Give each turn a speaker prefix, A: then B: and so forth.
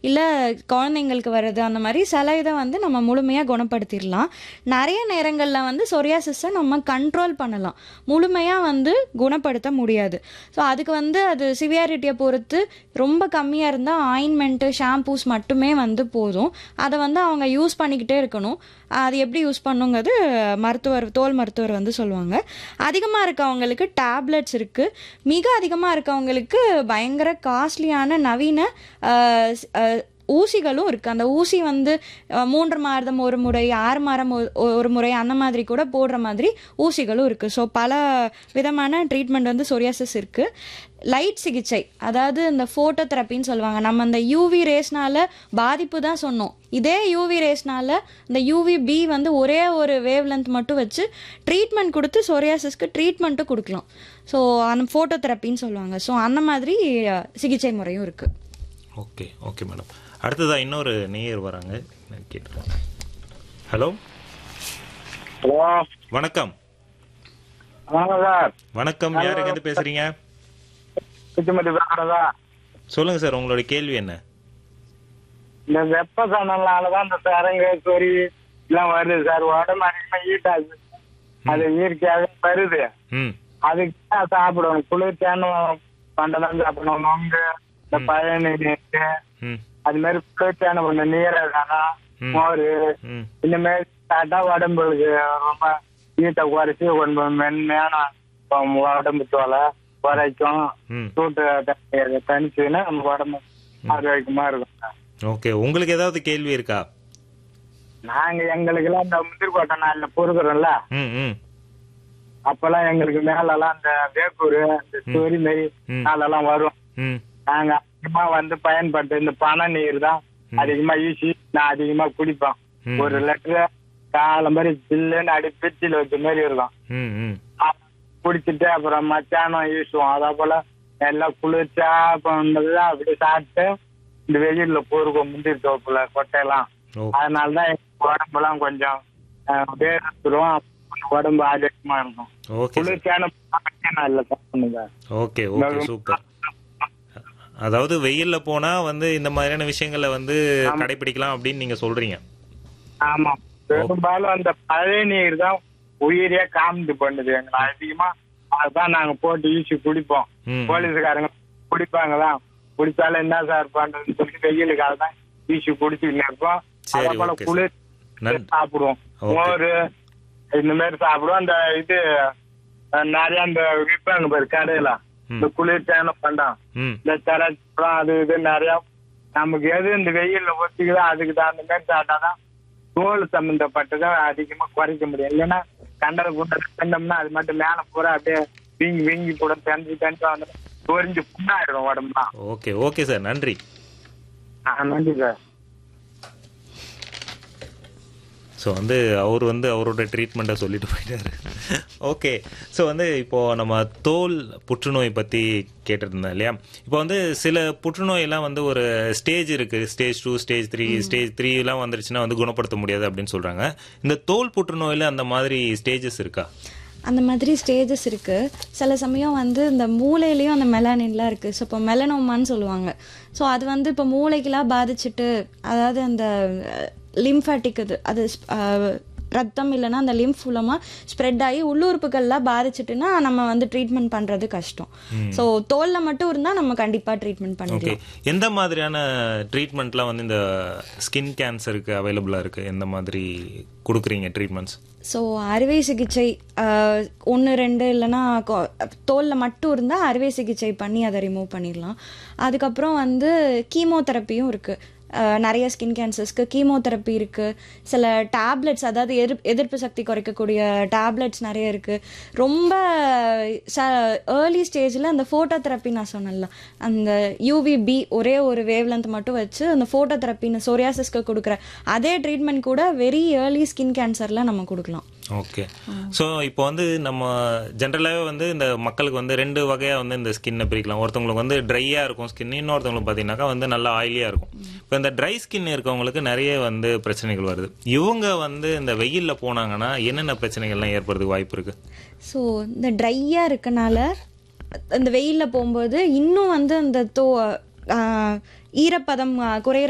A: இல்லை குழந்தைங்களுக்கு வர்றது அந்த மாதிரி சில இதை வந்து நம்ம முழுமையாக குணப்படுத்திடலாம் நிறைய நேரங்களில் வந்து சொரியாசிஸை நம்ம கண்ட்ரோல் பண்ணலாம் முழுமையாக வந்து குணப்படுத்த முடியாது ஸோ அதுக்கு வந்து அது சிவியாரிட்டியை பொறுத்து ரொம்ப கம்மியாக இருந்தால் ஆயின்மெண்ட்டு ஷாம்பூஸ் மட்டுமே வந்து போதும் அதை வந்து அவங்க யூஸ் பண்ணிக்கிட்டே இருக்கணும் அது எப்படி யூஸ் பண்ணுங்கிறது மருத்துவர் தோல் மருத்துவர் வந்து சொல்லுவாங்க அதிகமாக இருக்கவங்களுக்கு டேப்லெட்ஸ் இருக்குது மிக அதிகமாக இருக்கவங்களுக்கு பயங்கர காஸ்ட்லியான நவீன அஹ், ஸ்- அஹ், ஊசிகளும் இருக்குது அந்த ஊசி வந்து அஹ், மூன்று மாதம் ஒரு முறை ஆறு மாதம் ஒரு- ஒரு முறை அந்த மாதிரி கூட போடுற மாதிரி ஊசிகளும் இருக்குது ஸோ பல விதமான ட்ரீட்மெண்ட் வந்து சொரியாசிஸ் இருக்குது லைட் சிகிச்சை அதாவது இந்த ஃபோட்டோ தெரப்பின்னு சொல்லுவாங்க நம்ம அந்த யூவி ரேஸ்னால பாதிப்பு தான் சொன்னோம் இதே யூவி ரேஸ்னால இந்த யூவி பி வந்து ஒரே ஒரு வேவ் லென்த் மட்டும் வச்சு ட்ரீட்மெண்ட் கொடுத்து சொரியாசிஸ்க்கு ட்ரீட்மெண்ட்டும் கொடுக்கலாம் ஸோ அந்த ஃபோட்டோ தெரப்பின்னு சொல்லுவாங்க ஸோ அந்த மாதிரி அஹ், சிகிச்சை முறையும் இருக்குது
B: ஓகே ஓகே மேடம் அடுத்ததா இன்னொரு நேயர் வராங்க கேட்டுருவோம் ஹலோ
C: ஹலோ
B: வணக்கம்
C: வாங்க சார்
B: வணக்கம் யாருங்க இருந்து பேசுறீங்க
C: சுத்திமதி பேசுறதா
B: சொல்லுங்க சார் உங்களுடைய கேள்வி என்ன
C: இந்த வெப்ப சனலாலதான் இந்த சரங்கு சொறி எல்லாம் வருது சார் உடம்பு அதிகமா ஹீட் ஆகுது அது இயற்கையாக வருது
B: ம்
C: அதுக்கு தான் சாப்பிடணும் குளிர்ச்சியான பண்டெல்லாம் சாப்பிடணும் நொங்கு இந்த பழனி நீர்
B: ம்
C: அது மாதிரி குளிர்ச்சியான பண்ண நீரகம்
B: ம்.
C: மோர்
B: ம்
C: இந்த மாதிரி சாப்பிட்டா உடம்புக்கு ரொம்ப ஹீட்டை குறைச்சி கொஞ்சம் மென்மையான உடம்பு தோலை குறைக்கும்
B: ம்
C: சூட்டு தண்ணி தணிச்சுன்னா நம்ம உடம்பு ஆரோக்கியமா இருக்கும் சார்.
B: ஓகே உங்களுக்கு ஏதாவது கேள்வி இருக்கா
C: நாங்க எங்களுக்கு எல்லாம் இந்த முந்திரிக்கோட்டை நாள்ல பொறுக்கிறோம்ல
B: ம் ம்
C: அப்பெல்லாம் எங்களுக்கு மேலெல்லாம் இந்த வேக்கூர் இந்த சொறி மாரி
B: ம்.
C: நாளெல்லாம் வரும்
B: ம்
C: நாங்க அதிகமா வந்து பயன்படுத்த இந்த பனை நீர் தான் அதிகமா ஈசி நான் அதிகமா குடிப்பேன்
B: ம்.
C: ஒரு லிட்டர் காலம் மாதிரி ஜில்லுன்னு அடி பிச்சில் வச்ச மாதிரி இருக்கும்
B: ம் ம்
C: அ- குடிச்சிட்டு அப்புறம் மத்தியானம் ஈசுவோம் அதே போல எல்லாம் குளிர்ச்சா பண்ணதுதான் அப்படி சாப்பிட்டு இந்த வெயில்ல போருக்கும் முந்திரி தோப்புல கொட்டையெல்லாம்
B: ஓ
C: அதனாலதான் எங்க உடம்பெல்லாம் கொஞ்சம் அஹ், வேர்த்துரும் உடம்பு ஆரோக்கியமா இருக்கும்
B: ஓகே சார்
C: குளிர்ச்சியான பானம் இல்ல சாப்பிடுங்க
B: ஓகே ஓகே சூப்பர் அதாவது வெயில்ல போனா வந்து இந்த மாதிரியான விஷயங்களை வந்து கடைபிடிக்கலாம் அப்படின்னு நீங்க சொல்றீங்க
C: ஆமா பெரும்பாலும் அந்த பழைய நீர் தான் உயிரே காமிட்டு பண்ணுது எங்களை அதிகமா அதுதான் நாங்க போட்டு ஈசி குடிப்போம்
B: ம்.
C: போலீஸ்காரங்க குடிப்பாங்கதான் குடிச்சாலும் என்ன சார் பண்றதுன்னு சொல்லி வெயிலுக்கு அதான் ஈசி குடிச்சுட்டு இருப்போம்
B: சரி,
C: அதே போல
B: ஓகே
C: குளிர்
B: நன்-
C: சாப்பிடுவோம்
B: ஓகே.
C: மோர் இந்த மாதிரி சாப்பிடுவோம் அந்த இது அஹ், நிறைய அந்த விற்பாங்க பாரு கடையில இந்த குளிர்ச்சியான பண்டம்
B: ம்
C: இந்த திராட்சை அது இது நிறைய நமக்கு எது இந்த வெயில்ல ஒத்திக்குதோ அதுக்கு தகுந்த மாதிரி சாப்பிட்டாதான் தோல் சம்பந்தப்பட்டதை அதிகமா குறைக்க முடியும் இல்லைன்னா கண்டரை குண்டை தின்னோம்னா அது மட்டும் மேல பூரா அப்படியே வீங்கி வீங்கி கூட தெரிஞ்சு தெரிஞ்சு வந்துடும் பொறிஞ்சு புண்ணாயிடும் உடம்புலாம்
B: ஓகே ஓகே சார் நன்றி
C: ஆ, நன்றி சார்
B: ஸோ வந்து அவர் வந்து அவரோட ட்ரீட்மெண்ட்டை சொல்லிட்டு போயிட்டாரு ஓகே ஸோ வந்து இப்போ நம்ம தோல் புற்றுநோய் பற்றி கேட்டிருந்தோம் இல்லையா இப்போ வந்து சில புற்றுநோயெல்லாம் வந்து ஒரு ஸ்டேஜ் இருக்கு stage two stage three stage three எல்லாம் வந்துருச்சுன்னா வந்து குணப்படுத்த முடியாது அப்படின்னு சொல்றாங்க இந்த தோல் புற்றுநோயில் அந்த மாதிரி ஸ்டேஜஸ் இருக்கா
A: அந்த மாதிரி ஸ்டேஜஸ் இருக்குது சில சமயம் வந்து இந்த மூளையிலையும் அந்த மெலானின்லாம் இருக்குது ஸோ இப்போ மெலனோமான்னு சொல்லுவாங்க ஸோ அது வந்து இப்போ மூளைக்கெல்லாம் பாதிச்சுட்டு அதாவது அந்த லிம்ஃபேட்டிக் இது அது அஹ், ரத்தம் இல்லைன்னா அந்த லிம்ஃப் மூலமாக ஸ்ப்ரெட் ஆகி உள்ளுறுப்புகள்லாம் பாதிச்சுட்டுன்னா நம்ம வந்து ட்ரீட்மெண்ட் பண்ணுறது கஷ்டம் ஸோ தோலில் மட்டும் இருந்தால் நம்ம கண்டிப்பாக ட்ரீட்மெண்ட்
B: ஓகே
A: பண்ணிடலாம்
B: எந்த மாதிரியான ட்ரீட்மெண்ட்லாம் வந்து இந்த ஸ்கின் கேன்சருக்கு அவைலபிளாக இருக்கு எந்த மாதிரி கொடுக்குறீங்க ட்ரீட்மெண்ட்ஸ்
A: ஸோ அறுவை சிகிச்சை ஒன்று ரெண்டு இல்லைன்னா தோலில் மட்டும் இருந்தால் அறுவை சிகிச்சை பண்ணி அதை ரிமூவ் பண்ணிடலாம் அதுக்கப்புறம் வந்து கீமோதெரப்பியும் இருக்குது நிறைய ஸ்கின் கேன்சர்ஸ்க்கு கீமோதெரப்பி இருக்குது சில டேப்லெட்ஸ் அதாவது எதிர் எதிர்ப்பு சக்தி குறைக்கக்கூடிய டேப்லெட்ஸ் நிறைய இருக்குது ரொம்ப ச ஏர்லி ஸ்டேஜில் அந்த ஃபோட்டோ தெரப்பி நான் சொன்னேன்ல அந்த யூவிபி ஒரே ஒரு வேவ் லென்த் மட்டும் வச்சு அந்த ஃபோட்டோ தெரப்பின்னு சொரியாசிஸ்க்கு கொடுக்குற அதே ட்ரீட்மெண்ட் கூட வெரி ஏர்லி ஸ்கின் கேன்சரில் நம்ம கொடுக்கலாம்
B: ஓகே ஸோ இப்போ வந்து நம்ம ஜென்ரலாகவே வந்து இந்த மக்களுக்கு வந்து ரெண்டு வகையாக வந்து இந்த ஸ்கின்னை பிரிக்கலாம் ஒருத்தவங்களுக்கு வந்து ட்ரையாக இருக்கும் ஸ்கின் இன்னொருத்தவங்களுக்கு பார்த்தீங்கன்னாக்கா வந்து நல்லா ஆயிலியாக இருக்கும் இப்போ இந்த ட்ரை ஸ்கின் இருக்கவங்களுக்கு நிறைய வந்து பிரச்சனைகள் வருது இவங்க வந்து இந்த வெயிலில் போனாங்கன்னா என்னென்ன பிரச்சனைகள்லாம் ஏற்படுறதுக்கு வாய்ப்பு இருக்கு
A: ஸோ இந்த ட்ரையாக இருக்கனால இந்த வெயிலில் போகும்போது இன்னும் வந்து அந்த தோ ஆஹ் ஈரப்பதம் குறையிற